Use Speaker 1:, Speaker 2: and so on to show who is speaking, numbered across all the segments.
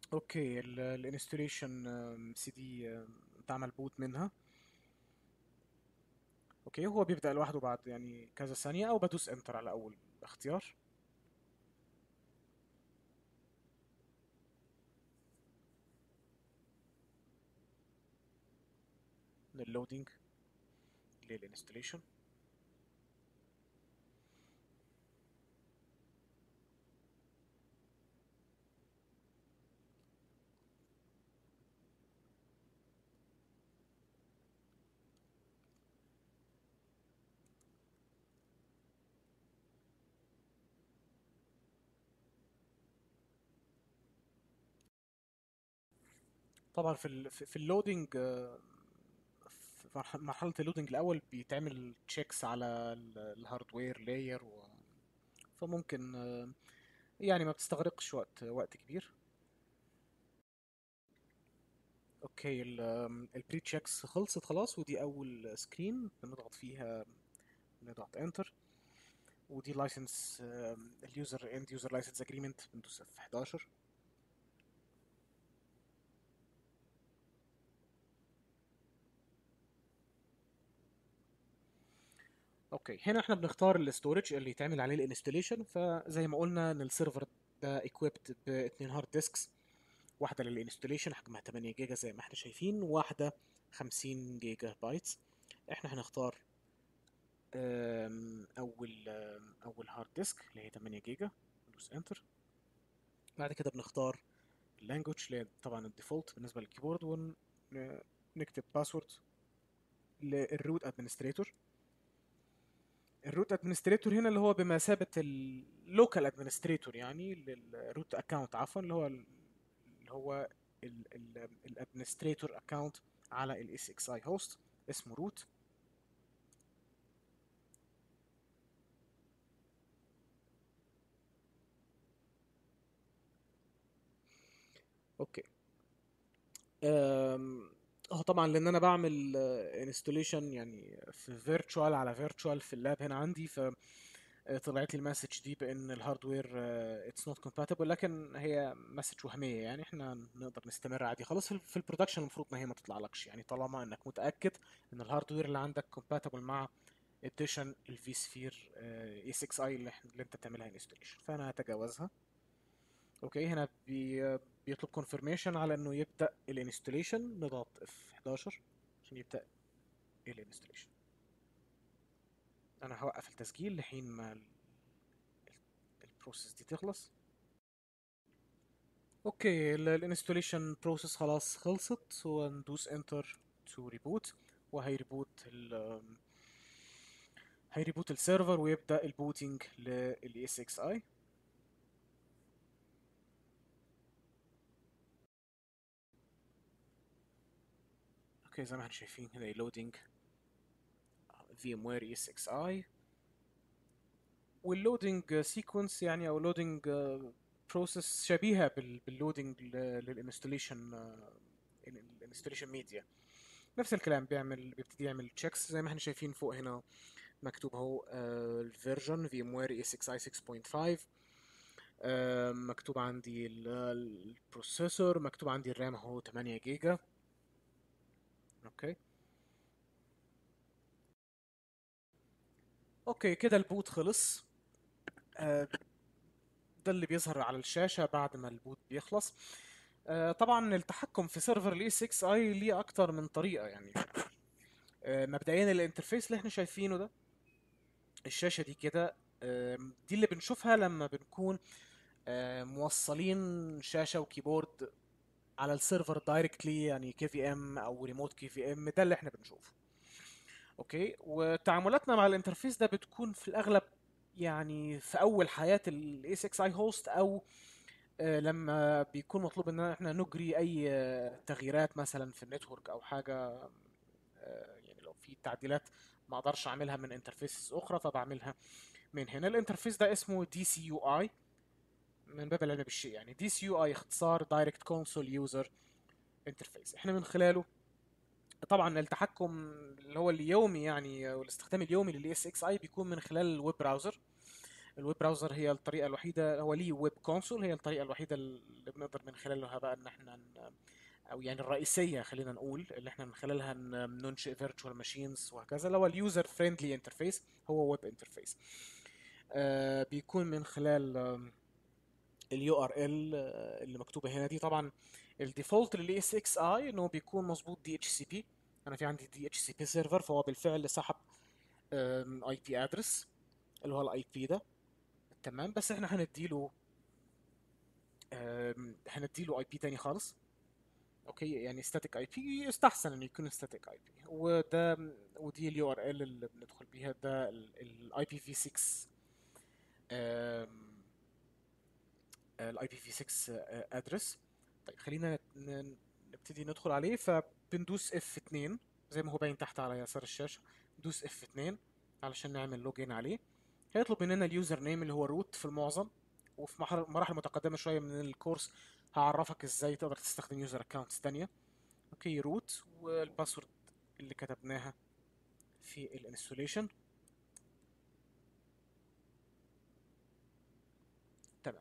Speaker 1: اوكي الانستليشن سي دي اتعمل بوت منها اوكي هو بيبدأ لوحده بعد يعني كذا ثانية او بدوس انتر على اول اختيار لللودينج للانستليشن طبعا في ال في في اللودينج آه، في مرح- مرحلة اللودينج الأول بيتعمل تشيكس على ال- الهاردوير لاير و... فممكن آه، يعني ما بتستغرقش وقت وقت كبير اوكي البري تشيكس خلصت خلاص ودي أول سكرين بنضغط فيها بنضغط انتر ودي لايسنس اليوزر اند يوزر لايسنس اجريمنت بندوس في 11 اوكي هنا احنا بنختار الاستورج اللي يتعمل عليه الانستليشن فزي ما قلنا ان السيرفر ده equipped باتنين هارد ديسكس واحده للانستليشن حجمها 8 جيجا زي ما احنا شايفين واحده 50 جيجا بايتس احنا هنختار أم، اول أم، اول هارد ديسك اللي هي 8 جيجا ندوس انتر بعد كده بنختار اللانجوج اللي هي طبعا الديفولت بالنسبه للكيبورد ونكتب باسورد للروت ادمنستريتور الروت ادمنستريتور هنا اللي هو بمثابة اللوكال ادمنستريتور يعني للروت اكونت عفوا اللي هو ال- اللي هو الادمنستريتور اكونت على الاس اكس اي هوست اسمه روت اوكي أم، هو طبعا لان انا بعمل انستوليشن يعني في فيرتشوال على فيرتشوال في اللاب هنا عندي ف طلعت لي المسج دي بان الهاردوير اتس نوت كومباتبل لكن هي مسج وهميه يعني احنا نقدر نستمر عادي خلاص في في البرودكشن المفروض ما هي ما تطلعلكش يعني طالما انك متاكد ان الهاردوير اللي عندك كومباتبل مع اديشن الفي سفير اي 6 اي اللي, إحنا- اللي انت بتعملها انستوليشن فانا هتجاوزها اوكي هنا بي بيطلب كونفirmation على انه يبدا الانستوليشن نضغط اف 11 عشان يبدا الانستوليشن انا هوقف التسجيل لحين ما البروسيس دي تخلص اوكي الانستوليشن بروسيس خلاص خلصت وندوس انتر تو ريبوت وهيريبوت ال هيريبوت السيرفر ويبدا البوتينج للاي اس اكس اي اوكي زي ما احنا شايفين هنا لودينج في ام وير اي اس اكس اي واللودينج سيكونس يعني او لودينج بروسيس شبيهه بال- باللودينج للانستوليشن الانستوليشن ميديا نفس الكلام بيعمل بيبتدي يعمل تشيكس زي ما احنا شايفين فوق هنا مكتوب اهو الفيرجن في ام وير اي 6 اي 6.5 آه، مكتوب عندي ال- البروسيسور مكتوب عندي الرام اهو 8 جيجا اوكي اوكي كده البوت خلص آه، ده اللي بيظهر على الشاشة بعد ما البوت بيخلص آه، طبعا التحكم في سيرفر الاي 6 اي ليه اكتر من طريقة يعني آه، مبدئيا الانترفيس اللي احنا شايفينه ده الشاشة دي كده آم، دي اللي بنشوفها لما بنكون آه، موصلين شاشة وكيبورد على السيرفر دايركتلي يعني كي في ام او ريموت كي في ام ده اللي احنا بنشوفه اوكي وتعاملاتنا مع الانترفيس ده بتكون في الاغلب يعني في اول حياة الاي 6 اي هوست او آه، لما بيكون مطلوب ان احنا نجري اي آه، تغييرات مثلا في النتورك او حاجة آه، يعني لو في تعديلات ما اقدرش اعملها من انترفيسز اخرى فبعملها من هنا الانترفيس ده اسمه دي سي يو اي من باب العلم بالشيء يعني دي سي يو اي اختصار دايركت كونسول يوزر انترفيس احنا من خلاله طبعا التحكم اللي هو اليومي يعني والاستخدام اليومي للاي اس اكس اي بيكون من خلال الويب براوزر الويب براوزر هي الطريقه الوحيده هو ليه ويب كونسول هي الطريقه الوحيده اللي بنقدر من خلالها بقى ان احنا ن- او يعني الرئيسيه خلينا نقول اللي احنا من خلالها ن- ننشئ فيرتشوال ماشينز وهكذا اللي هو اليوزر فريندلي انترفيس هو ويب انترفيس بيكون من خلال اليو ار ال اللي مكتوبه هنا دي طبعا الديفولت للاي اس اكس اي انه بيكون مظبوط دي اتش سي بي انا في عندي دي اتش سي بي سيرفر فهو بالفعل سحب اي بي ادرس اللي هو الاي بي ده تمام بس احنا هنديله أم، هنديله اي بي تاني خالص اوكي يعني ستاتيك اي بي يستحسن انه يكون ستاتيك اي بي وده ودي اليو ار ال اللي بندخل بيها ده الاي بي في 6 الاي بي في 6 ادرس طيب خلينا نت- ن- نبتدي ندخل عليه فبندوس اف 2 زي ما هو باين تحت على يسار الشاشة ندوس اف 2 علشان نعمل لوجين عليه هيطلب مننا اليوزر نيم اللي هو روت في المعظم وفي محر- مراحل متقدمة شوية من الكورس هعرفك ازاي تقدر تستخدم يوزر اكونتس تانية اوكي روت والباسورد اللي كتبناها في الانستوليشن تمام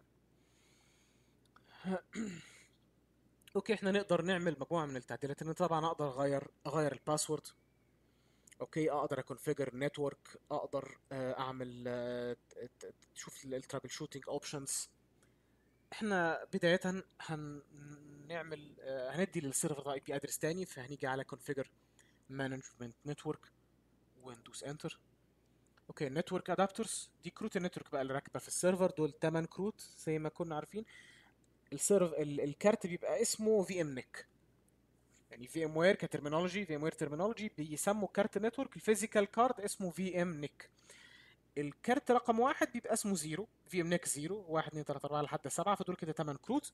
Speaker 1: اوكي احنا نقدر نعمل مجموعة من التعديلات ان طبعا اقدر اغير اغير الباسورد اوكي اقدر اكونفيجر نتورك اقدر آه، اعمل آه، ت- ت- تشوف الترابل شوتنج اوبشنز احنا بداية هنعمل آه، هندي للسيرفر ده اي بي ادرس تاني فهنيجي على configure management network وندوس انتر اوكي نتورك ادابترز دي كروت النتورك بقى اللي راكبه في السيرفر دول 8 كروت زي ما كنا عارفين السيرف ال- الكارت بيبقى اسمه في ام نيك يعني في ام وير كترمينولوجي في ام وير ترمينولوجي بيسموا كارت نتورك الفيزيكال كارد اسمه في ام نيك الكارت رقم واحد بيبقى اسمه زيرو في ام نيك زيرو واحد اتنين تلاته اربعه لحد سبعه فدول كده 8 كروت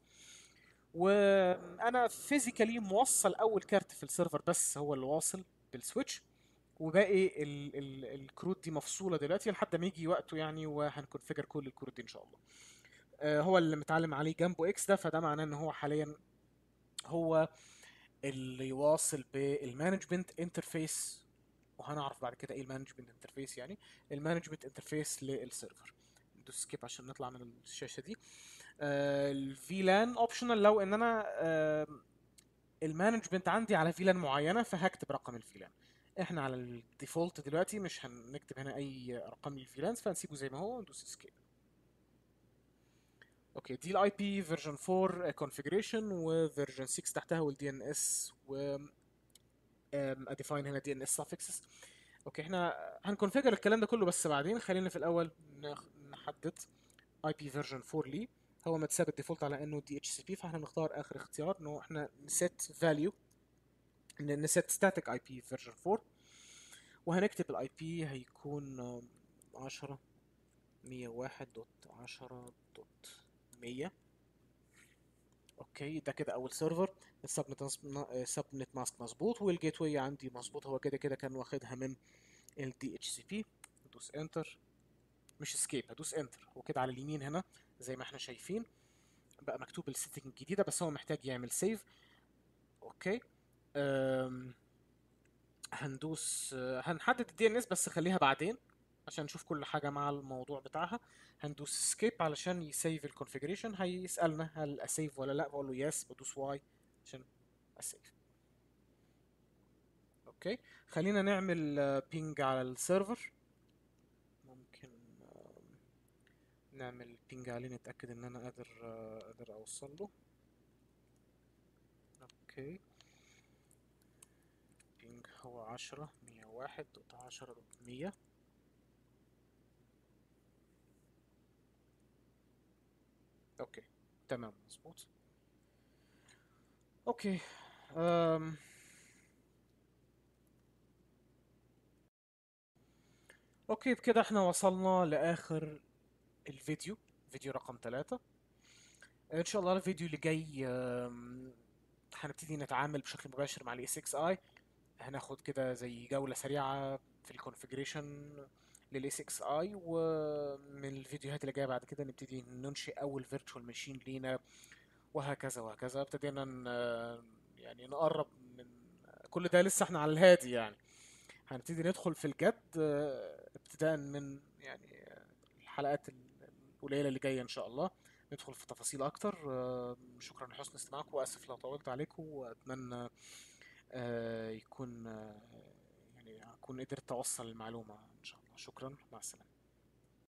Speaker 1: وانا فيزيكالي موصل اول كارت في السيرفر بس هو اللي واصل بالسويتش وباقي ال ال الكروت دي مفصوله دلوقتي لحد ما يجي وقته يعني وهنكونفيجر كل الكروت دي ان شاء الله آه، هو اللي متعلم عليه جنبه اكس ده فده معناه ان هو حاليا هو اللي يواصل بالمانجمنت انترفيس وهنعرف بعد كده ايه المانجمنت انترفيس يعني المانجمنت انترفيس للسيرفر ندوس سكيب عشان نطلع من الشاشه دي الفيلان اوبشنال لو ان انا آه، المانجمنت عندي على فيلان معينه فهكتب رقم الفيلان احنا على الديفولت دلوقتي مش هنكتب هنا اي ارقام للفيلانس فهنسيبه زي ما هو وندوس اسكيب اوكي دي الاي بي فيرجن 4 كونفيجريشن وفيرجن 6 تحتها والدي ان اس و اديفاين هنا دي ان اس suffixes اوكي احنا هنكونفيجر الكلام ده كله بس بعدين خلينا في الاول نخ- نحدد اي بي فيرجن 4 ليه هو متساب الديفولت على انه دي اتش سي بي فاحنا نختار اخر اختيار انه احنا نسيت فاليو نسيت ستاتيك اي بي فيرجن 4 وهنكتب الاي بي هيكون آم، 10 101 دوت 10 دوت 100 اوكي ده كده اول سيرفر السبنت السبنت ماسك مظبوط والجيت واي عندي مظبوط هو كده كده كان واخدها من ال دي اتش سي بي ادوس انتر مش اسكيب ادوس انتر هو كده على اليمين هنا زي ما احنا شايفين بقى مكتوب السيتنج الجديده بس هو محتاج يعمل سيف اوكي أم... هندوس آه، هنحدد الدي ان اس بس خليها بعدين عشان نشوف كل حاجه مع الموضوع بتاعها هندوس سكيب علشان يسيف الكونفيجريشن هيسالنا هل اسيف ولا لا بقول له يس بدوس واي عشان اسيف اوكي خلينا نعمل بينج على السيرفر ممكن آم، نعمل بينج عليه نتاكد ان انا قادر آه، قادر اوصل له اوكي بينج هو عشرة مية واحد دوت عشرة دوت مية اوكي تمام مظبوط اوكي أم. اوكي بكده احنا وصلنا لاخر الفيديو فيديو رقم ثلاثة ان شاء الله الفيديو اللي جاي أم، هنبتدي نتعامل بشكل مباشر مع الاي 6 اي هناخد كده زي جولة سريعة في الكونفيجريشن للاي 6 اي ومن الفيديوهات اللي جايه بعد كده نبتدي ننشئ اول فيرتشوال ماشين لينا وهكذا وهكذا ابتدينا ن- يعني نقرب من كل ده لسه احنا على الهادي يعني هنبتدي ندخل في الجد آه، ابتداء من يعني آه، الحلقات ال- القليلة اللي جاية إن شاء الله ندخل في تفاصيل أكتر آه، شكرا لحسن استماعكم وآسف لو طولت عليكم وأتمنى آه، يكون آه، يعني أكون قدرت أوصل المعلومة إن شاء الله شكرا مع السلامة